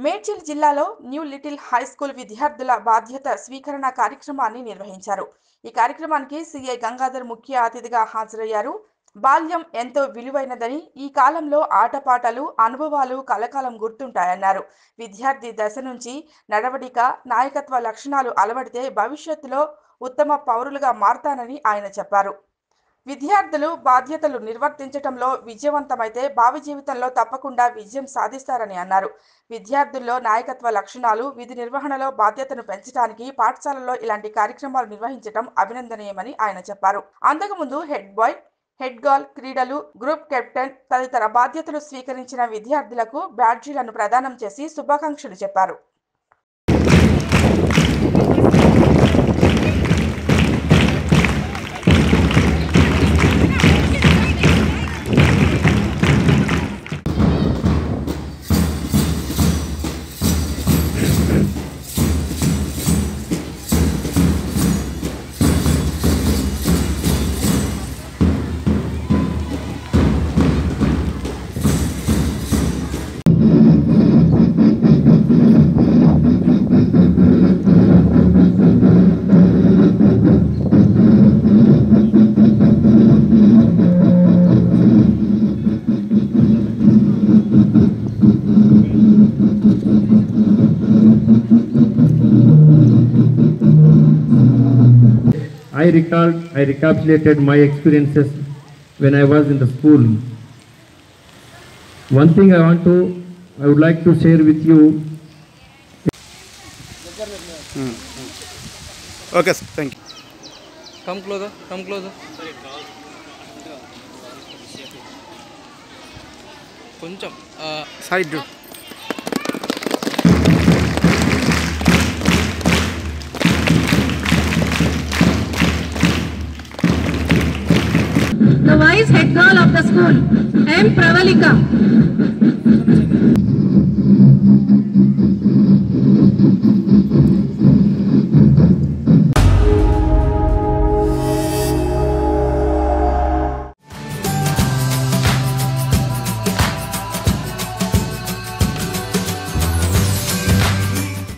మేడ్చల్ జిల్లాలో new little high school విద్యార్థుల బాధ్యత స్వీకరణ కార్యక్రమాన్ని నిర్వహించారు ఈ కార్యక్రమానికి సీఐ గంగాధర్ ముఖ్య అతిథిగా హాజరయ్యారు బాల్యం ఎంతో విలువైనదని ఈ కాలంలో ఆటపాటలు అనుభవాలు కలకాలం గుర్తుంటాయన్నారు విద్యార్థి దశ నుంచి నడవడిక నాయకత్వ లక్షణాలు అలవడితే భవిష్యత్తులో ఉత్తమ పౌరులుగా మారతానని ఆయన చెప్పారు విద్యార్థులు బాధ్యతలు నిర్వర్తించటంలో విజయవంతమైతే భావి జీవితంలో తప్పకుండా విజయం సాధిస్తారని అన్నారు విద్యార్థుల్లో నాయకత్వ లక్షణాలు విధి నిర్వహణలో బాధ్యతను పెంచడానికి పాఠశాలల్లో ఇలాంటి కార్యక్రమాలు నిర్వహించడం అభినందనీయమని ఆయన చెప్పారు అంతకుముందు హెడ్ బాయ్ హెడ్ గర్ల్ క్రీడలు గ్రూప్ కెప్టెన్ తదితర బాధ్యతలు స్వీకరించిన విద్యార్థులకు బ్యాడ్జీలను ప్రదానం చేసి శుభాకాంక్షలు చెప్పారు I recalled, I recapitulated my experiences when I was in the school. One thing I want to, I would like to share with you okay sir thank you Come closer, come closer. కొంచెం ఆ, side the vice head girl of the school, M. Pravalika.